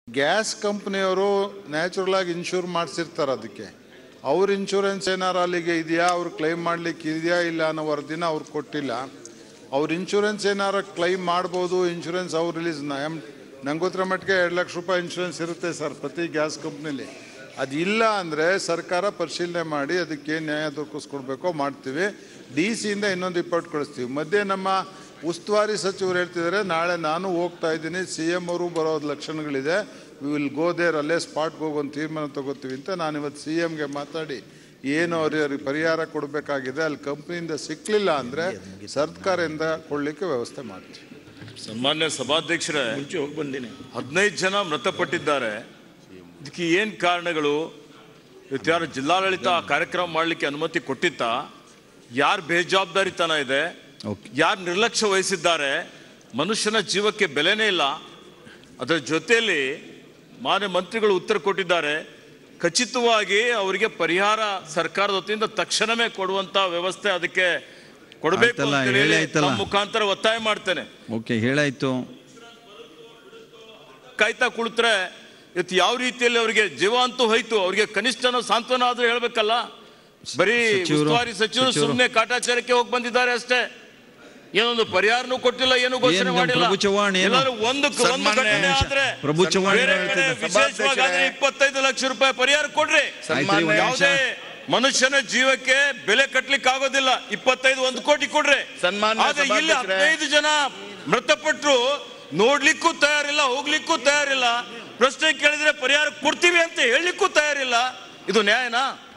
Gas ಕಂಪ್ನಿಯವರು natural ಆಗಿ insure ಮಾಡಿಸಿರ್ತಾರೆ ಅದಕ್ಕೆ ಅವ್ರ ಇನ್ಶೂರೆನ್ಸ್ ಏನಾರು ಅಲ್ಲಿಗೆ ಇದೆಯಾ ಅವ್ರು ಕ್ಲೈಮ್ ಮಾಡ್ಲಿಕ್ಕೆ ಇದೆಯಾ ಇಲ್ಲ ಅನ್ನೋ ವರದಿನ ಅವ್ರು ಕೊಟ್ಟಿಲ್ಲ ಅವ್ರ ಇನ್ಶೂರೆನ್ಸ್ ಏನಾರು ಕ್ಲೈಮ್ ಮಾಡ್ಬೋದು ಇನ್ಶೂರೆನ್ಸ್ ಅವ್ರು ರಿಲೀಸ್ ನಂಗೆ ಗೊತ್ತಿರೋ ಮಟ್ಟಿಗೆ ಎರಡು ಲಕ್ಷ ರೂಪಾಯಿ ಇನ್ಶೂರೆನ್ಸ್ ಇರುತ್ತೆ ಸರ್ ಪ್ರತಿ ಗ್ಯಾಸ್ ಕಂಪ್ನಿಲಿ ಅದು ಇಲ್ಲ ಅಂದರೆ ಸರ್ಕಾರ ಪರಿಶೀಲನೆ ಮಾಡಿ ಅದಕ್ಕೆ ಏನು ನ್ಯಾಯ ದೊರಕಿಸ್ಕೊಡ್ಬೇಕೋ ಮಾಡ್ತೀವಿ ಡಿ ಸಿಯಿಂದ ಇನ್ನೊಂದು ರಿಪೋರ್ಟ್ ಕಳಿಸ್ತೀವಿ ಮಧ್ಯೆ ನಮ್ಮ ಉಸ್ತುವಾರಿ ಸಚಿವರು ಹೇಳ್ತಿದ್ದಾರೆ ನಾಳೆ ನಾನು ಹೋಗ್ತಾ ಇದ್ದೀನಿ ಸಿ ಎಮ್ ಅವರು ಬರೋದು ಲಕ್ಷಣಗಳಿದೆ ವಿ ವಿಲ್ ಗೋ ದೇರ್ ಅಲ್ಲೇ ಸ್ಪಾಟ್ಗೆ ಹೋಗೋ ಒಂದು ತೀರ್ಮಾನ ತಗೋತೀವಿ ಅಂತ ನಾನು ಇವತ್ತು ಸಿ ಎಮ್ಗೆ ಮಾತಾಡಿ ಏನು ಅವ್ರಿಗೆ ಪರಿಹಾರ ಕೊಡಬೇಕಾಗಿದೆ ಅಲ್ಲಿ ಕಂಪ್ನಿಯಿಂದ ಸಿಕ್ಕಲಿಲ್ಲ ಅಂದರೆ ಸರ್ಕಾರದಿಂದ ಕೊಡಲಿಕ್ಕೆ ವ್ಯವಸ್ಥೆ ಮಾಡ್ತೀವಿ ಸನ್ಮಾನ್ಯ ಸಭಾಧ್ಯಕ್ಷರೇ ಮುಂಚೆ ಹೋಗಿ ಬಂದಿನಿ ಹದಿನೈದು ಜನ ಮೃತಪಟ್ಟಿದ್ದಾರೆ ಇದಕ್ಕೆ ಏನು ಕಾರಣಗಳು ಇವತ್ತು ಯಾರು ಜಿಲ್ಲಾಡಳಿತ ಆ ಕಾರ್ಯಕ್ರಮ ಮಾಡಲಿಕ್ಕೆ ಅನುಮತಿ ಕೊಟ್ಟಿತ್ತ ಯಾರು ಬೇಜವಾಬ್ದಾರಿತನ ಇದೆ ಯಾರು ನಿರ್ಲಕ್ಷ್ಯ ವಹಿಸಿದ್ದಾರೆ ಮನುಷ್ಯನ ಜೀವಕ್ಕೆ ಬೆಲೆನೇ ಇಲ್ಲ ಅದರ ಜೊತೆಯಲ್ಲಿ ಮಾನ್ಯ ಮಂತ್ರಿಗಳು ಉತ್ತರ ಕೊಟ್ಟಿದ್ದಾರೆ ಖಚಿತವಾಗಿ ಅವರಿಗೆ ಪರಿಹಾರ ಸರ್ಕಾರದ ವತಿಯಿಂದ ತಕ್ಷಣವೇ ಕೊಡುವಂತ ವ್ಯವಸ್ಥೆ ಅದಕ್ಕೆ ಕೊಡಬೇಕು ಆಯ್ತಲ್ಲ, ಅಂತ ಹೇಳಿ ಹೇಳಿ ಆಯ್ತಲ್ಲ. ತಮ್ಮ ಮುಖಾಂತರ ಒತ್ತಾಯ ಮಾಡ್ತೇನೆ ಓಕೆ ಹೇಳಾಯ್ತು ಕಾಯ್ತಾ ಕುಳಿತರೆ ಇವತ್ತು ಯಾವ ರೀತಿಯಲ್ಲಿ ಅವರಿಗೆ ಜೀವ ಅಂತೂ ಹೋಯ್ತು ಅವರಿಗೆ ಕನಿಷ್ಠ ಸಾಂತ್ವನ ಆದ್ರೂ ಹೇಳ್ಬೇಕಲ್ಲ ಬರೀ ಸಚಿವರು- ಉಸ್ತುವಾರಿ ಸಚಿವರು ಸಚಿವರು- ಸುಮ್ಮನೆ ಕಾಟಾಚಾರಕ್ಕೆ ಹೋಗಿ ಬಂದಿದ್ದಾರೆ ಅಷ್ಟೇ ಏನೊಂದು ಪರಿಹಾರನೂ ಕೊಟ್ಟಿಲ್ಲ ಏನು ಘೋಷಣೆ ಏನು ಮಾಡಿಲ್ಲ ಪ್ರಭು ಚವ್ಹಾಣ್ ಏನು? ಎಲ್ಲರೂ ಒಂದು ಒಂದು ಸನ್ಮಾನ್ಯ ಘಟನೆ ಆದ್ರೆ ಪ್ರಭು ಚವ್ಹಾಣ್ ಬೇರೆ ಏನು ಕಡೆ ಹೇಳ್ತಿದ್ದಾರೆ? ವಿಶೇಷವಾಗಿ ಆದ್ರೆ ಇಪ್ಪತ್ತೈದು ಲಕ್ಷ ರೂಪಾಯಿ ಪರಿಹಾರ ಕೊಡ್ರಿ ಆಯ್ತು ರೀ, ಒಂದ್ ನಿಮಿಷ. ಯಾವುದೇ ಮನುಷ್ಯನ ಜೀವಕ್ಕೆ ಬೆಲೆ ಕಟ್ಲಿಕ್ಕೆ ಆಗೋದಿಲ್ಲ ಇಪ್ಪತ್ತೈದು ಒಂದು ಕೋಟಿ ಕೊಡ್ರಿ ಸನ್ಮಾನ್ಯ ಆದ್ರೆ ಇಲ್ಲಿ ಸಭಾಧ್ಯಕ್ಷರೇ. ಹದಿನೈದು ಜನ ಮೃತಪಟ್ಟರು ನೋಡ್ಲಿಕ್ಕೂ ತಯಾರಿಲ್ಲ ಹೋಗ್ಲಿಕ್ಕೂ ತಯಾರಿಲ್ಲ ಪ್ರಶ್ನೆ ಕೇಳಿದ್ರೆ ಪರಿಹಾರ ಕೊಡ್ತೀವಿ ಅಂತ ಹೇಳಲಿಕ್ಕೂ ತಯಾರಿಲ್ಲ ಇದು ನ್ಯಾಯನಾ